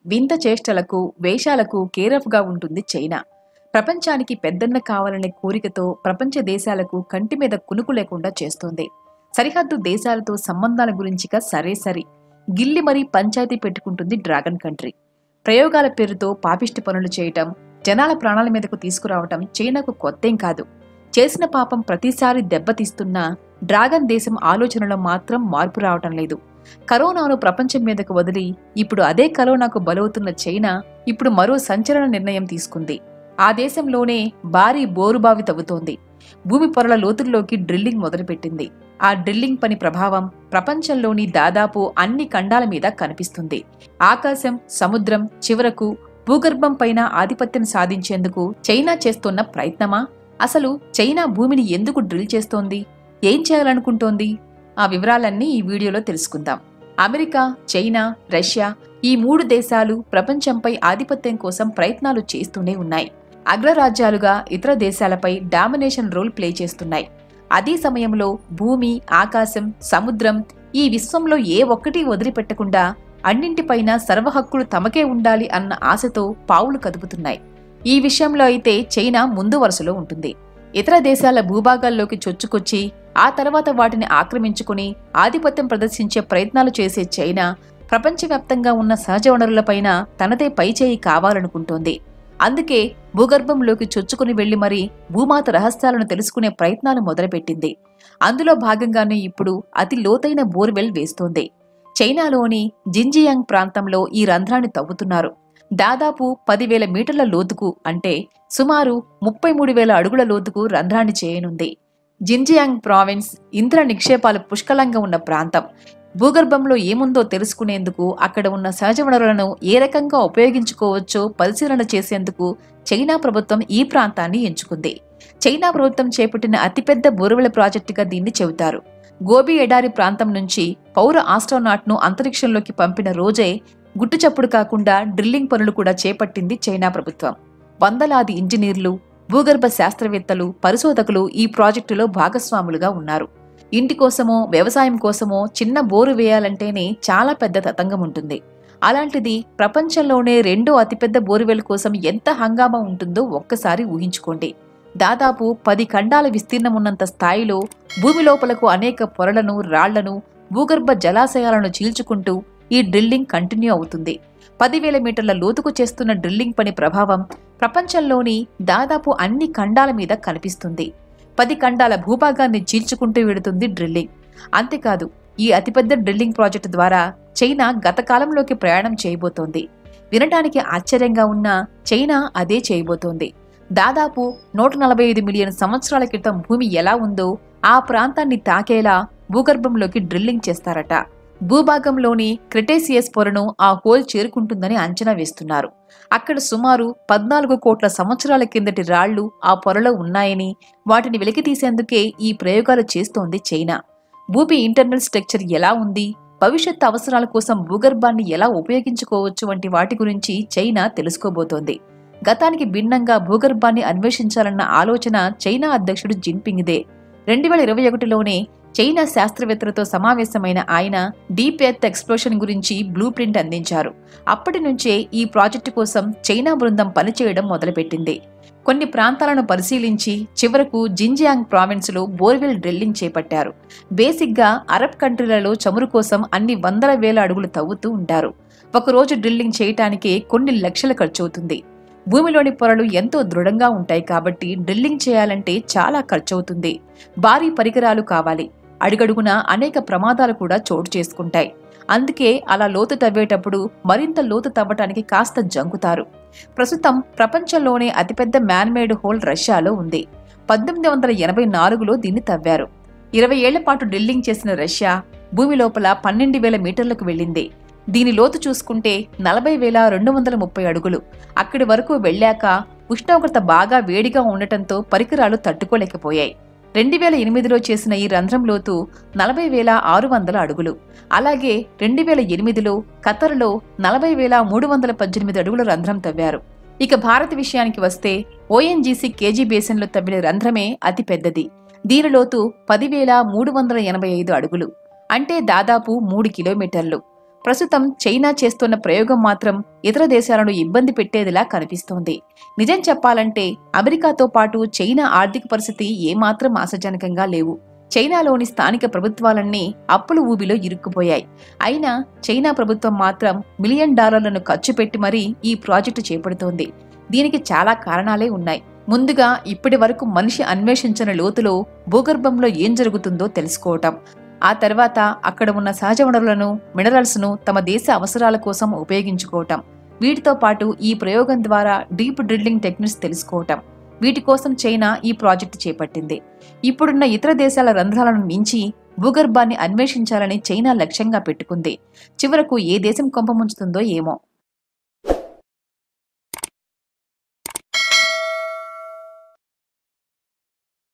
వింత చేష్టలకు వేషాలకు కేరఫ్గా ఉంటుంది చైనా ప్రపంచానికి పెద్దన్న కావాలనే కోరికతో ప్రపంచ దేశాలకు కంటి మీద కునుకు లేకుండా చేస్తోంది సరిహద్దు దేశాలతో సంబంధాల గురించిగా సరే సరి గిల్లి మరీ పంచాయతీ పెట్టుకుంటుంది డ్రాగన్ కంట్రీ ప్రయోగాల పేరుతో పాపిష్టి పనులు చేయటం జనాల ప్రాణాల మీదకు తీసుకురావటం చైనాకు కొత్తేం కాదు చేసిన పాపం ప్రతిసారి దెబ్బతీస్తున్నా డ్రాగన్ దేశం ఆలోచనలో మాత్రం మార్పు రావటం లేదు కరోనాను ప్రపంచం మీదకు వదిలి ఇప్పుడు అదే కరోనాకు బలవుతున్న చైనా ఇప్పుడు మరో సంచలన నిర్ణయం తీసుకుంది ఆ దేశంలోనే భారీ బోరుబావి తవ్వుతోంది భూమి పొరల లోతుల్లోకి డ్రిల్లింగ్ మొదలుపెట్టింది ఆ డ్రిల్లింగ్ పని ప్రభావం ప్రపంచంలోని దాదాపు అన్ని ఖండాల మీద కనిపిస్తుంది ఆకాశం సముద్రం చివరకు భూగర్భం పైన ఆధిపత్యం సాధించేందుకు చైనా చేస్తున్న ప్రయత్నమా అసలు చైనా భూమిని ఎందుకు డ్రిల్ చేస్తోంది ఏం చేయాలనుకుంటోంది ఆ వివరాలన్నీ ఈ వీడియోలో తెలుసుకుందాం అమెరికా చైనా రష్యా ఈ మూడు దేశాలు ప్రపంచంపై ఆధిపత్యం కోసం ప్రయత్నాలు చేస్తూనే ఉన్నాయి అగ్రరాజ్యాలుగా ఇతర దేశాలపై డామినేషన్ రోల్ ప్లే చేస్తున్నాయి అదే సమయంలో భూమి ఆకాశం సముద్రం ఈ విశ్వంలో ఏ ఒక్కటి వదిలిపెట్టకుండా అన్నింటిపైన సర్వహక్కులు తమకే ఉండాలి అన్న ఆశతో పావులు కదుపుతున్నాయి ఈ విషయంలో అయితే చైనా ముందు వరుసలో ఉంటుంది ఇతర దేశాల భూభాగాల్లోకి చొచ్చుకొచ్చి ఆ తర్వాత వాటిని ఆక్రమించుకుని ఆధిపత్యం ప్రదర్శించే ప్రయత్నాలు చేసే చైనా ప్రపంచవ్యాప్తంగా ఉన్న సహజ వనరులపైన తనదే పైచేయి కావాలనుకుంటోంది అందుకే భూగర్భంలోకి చొచ్చుకుని వెళ్లి మరీ భూమాత రహస్యాలను తెలుసుకునే ప్రయత్నాలు మొదలుపెట్టింది అందులో భాగంగానే ఇప్పుడు అతి లోతైన బోర్వెల్ వేస్తోంది చైనాలోని జింజియాంగ్ ప్రాంతంలో ఈ రంధ్రాన్ని తవ్వుతున్నారు దాదాపు పదివేల మీటర్ల లోతుకు అంటే సుమారు ముప్పై మూడు వేల అడుగుల లోతుకు రంధ్రాన్ని చేయనుంది జింజియాంగ్ ప్రావిన్స్ ఇంధన నిక్షేపాలు పుష్కలంగా ఉన్న ప్రాంతం భూగర్భంలో ఏముందో తెలుసుకునేందుకు అక్కడ ఉన్న సహజ వనరులను ఏ రకంగా ఉపయోగించుకోవచ్చో పరిశీలన చేసేందుకు చైనా ప్రభుత్వం ఈ ప్రాంతాన్ని ఎంచుకుంది చైనా ప్రభుత్వం చేపట్టిన అతిపెద్ద బోరువెల ప్రాజెక్టుగా దీన్ని చెబుతారు గోబీ ఎడారి ప్రాంతం నుంచి పౌర ఆస్ట్రోనాట్ను అంతరిక్షంలోకి పంపిన రోజే గుట్టుచప్పుడు కాకుండా డ్రిల్లింగ్ పనులు కూడా చేపట్టింది చైనా ప్రభుత్వం వందలాది ఇంజనీర్లు భూగర్భ శాస్త్రవేత్తలు పరిశోధకులు ఈ ప్రాజెక్టులో భాగస్వాములుగా ఉన్నారు ఇంటి కోసమో వ్యవసాయం కోసమో చిన్న బోరు వేయాలంటేనే చాలా పెద్ద తతంగం ఉంటుంది అలాంటిది ప్రపంచంలోనే రెండో అతిపెద్ద బోరువెల్ కోసం ఎంత హంగామా ఉంటుందో ఒక్కసారి ఊహించుకోండి దాదాపు పది ఖండాల విస్తీర్ణం ఉన్నంత స్థాయిలో భూమి లోపలకు అనేక పొరలను రాళ్లను భూగర్భ జలాశయాలను చీల్చుకుంటూ ఈ డ్రిల్లింగ్ కంటిన్యూ అవుతుంది పదివేల మీటర్ల లోతుకు చేస్తున్న డ్రిల్లింగ్ పని ప్రభావం ప్రపంచంలోని దాదాపు అన్ని ఖండాల మీద కనిపిస్తుంది పది ఖండాల భూభాగాన్ని చీల్చుకుంటూ వెడుతుంది డ్రిల్లింగ్ అంతేకాదు ఈ అతిపెద్ద డ్రిల్లింగ్ ప్రాజెక్టు ద్వారా చైనా గత కాలంలోకి ప్రయాణం చేయబోతోంది వినటానికి ఆశ్చర్యంగా ఉన్న చైనా అదే చేయబోతోంది దాదాపు నూట నలభై ఐదు మిలియన్ సంవత్సరాల క్రితం భూమి ఎలా ఉందో ఆ ప్రాంతాన్ని తాకేలా భూగర్భంలోకి డ్రిల్లింగ్ చేస్తారట భూభాగంలోని క్రిటేసియస్ పొరను ఆ హోల్ చేరుకుంటుందని అంచనా వేస్తున్నారు అక్కడ సుమారు పద్నాలుగు కోట్ల సంవత్సరాల కిందటి రాళ్లు ఆ పొరలో ఉన్నాయని వాటిని వెలికితీసేందుకే ఈ ప్రయోగాలు చేస్తోంది చైనా భూమి ఇంటర్నల్ స్ట్రక్చర్ ఎలా ఉంది భవిష్యత్ అవసరాల కోసం భూగర్భాన్ని ఎలా ఉపయోగించుకోవచ్చు వంటి వాటి గురించి చైనా తెలుసుకోబోతోంది గతానికి భిన్నంగా భూగర్భాన్ని అన్వేషించాలన్న ఆలోచన చైనా అధ్యక్షుడు జిన్పింగ్దే రెండు వేల ఇరవై ఒకటిలోనే చైనా శాస్త్రవేత్తలతో సమావేశమైన ఆయన డీప్ ఎర్త్ ఎక్స్ప్లోషన్ గురించి బ్లూ ప్రింట్ అందించారు అప్పటి నుంచే ఈ ప్రాజెక్టు కోసం చైనా బృందం పనిచేయడం మొదలుపెట్టింది కొన్ని ప్రాంతాలను పరిశీలించి చివరకు జింజియాంగ్ ప్రావిన్స్లో బోర్వెల్ డ్రిల్లింగ్ చేపట్టారు బేసిక్గా అరబ్ కంట్రీలలో చమురు కోసం అన్ని వందల వేల అడుగులు తవ్వుతూ ఉంటారు ఒకరోజు డ్రిల్లింగ్ చేయటానికే కొన్ని లక్షలు ఖర్చవుతుంది భూమిలోని పొరలు ఎంతో దృఢంగా ఉంటాయి కాబట్టి డ్రిల్లింగ్ చేయాలంటే చాలా ఖర్చవుతుంది భారీ పరికరాలు కావాలి అడుగడుగున అనేక ప్రమాదాలు కూడా చోటు చేసుకుంటాయి అందుకే అలా లోతు తవ్వేటప్పుడు మరింత లోతు తవ్వటానికి కాస్త జంకుతారు ప్రస్తుతం ప్రపంచంలోనే అతిపెద్ద మ్యాన్మేడ్ హోల్ రష్యాలో ఉంది పద్దెనిమిది వందల ఎనభై నాలుగులో దీన్ని తవ్వారు ఇరవై ఏళ్ల పాటు డ్రిల్లింగ్ చేసిన రష్యా భూమి లోపల పన్నెండు వేల మీటర్లకు వెళ్ళింది దీని లోతు చూసుకుంటే నలభై వేల రెండు వందల ముప్పై అడుగులు అక్కడి వరకు వెళ్ళాక ఉష్ణోగ్రత బాగా వేడిగా ఉండటంతో పరికరాలు తట్టుకోలేకపోయాయి రెండు వేల ఎనిమిదిలో చేసిన ఈ రంధ్రం లోతు నలభై వేల ఆరు వందల అడుగులు అలాగే రెండు వేల ఎనిమిదిలో ఖతర్లో నలభై వేల మూడు వందల పద్దెనిమిది అడుగుల రంధ్రం తవ్వారు ఇక భారత్ విషయానికి వస్తే ఓఎన్జీసీ కేజీ బేసిన్లో తవ్విన రంధ్రమే అతి పెద్దది దీని లోతు పదివేల మూడు వందల ఎనభై ఐదు అడుగులు అంటే దాదాపు మూడు కిలోమీటర్లు ప్రస్తుతం చైనా చేస్తున్న ప్రయోగం మాత్రం ఇతర దేశాలను ఇబ్బంది పెట్టేదిలా కనిపిస్తోంది నిజం చెప్పాలంటే అమెరికాతో పాటు చైనా ఆర్థిక పరిస్థితి ఏమాత్రం ఆశాజనకంగా లేవు చైనాలోని స్థానిక ప్రభుత్వాలన్నీ అప్పుల ఊబిలో ఇరుక్కుపోయాయి అయినా చైనా ప్రభుత్వం మాత్రం మిలియన్ డాలర్లను ఖర్చు పెట్టి మరీ ఈ ప్రాజెక్టు చేపడుతోంది దీనికి చాలా కారణాలే ఉన్నాయి ముందుగా ఇప్పటి వరకు మనిషి అన్వేషించిన లోతులో భూగర్భంలో ఏం జరుగుతుందో తెలుసుకోవటం ఆ తర్వాత అక్కడ ఉన్న సహజ వనరులను మినరల్స్ ను తమ దేశ అవసరాల కోసం ఉపయోగించుకోవటం వీటితో పాటు ఈ ప్రయోగం ద్వారా డీప్ డ్రిల్లింగ్ టెక్నిక్స్ తెలుసుకోవటం వీటి కోసం చైనా ఈ ప్రాజెక్టు చేపట్టింది ఇప్పుడున్న ఇతర దేశాల రంధ్రాలను మించి భూగర్భాన్ని అన్వేషించాలని చైనా లక్ష్యంగా పెట్టుకుంది చివరకు ఏ దేశం కొంపముంచుతుందో ఏమో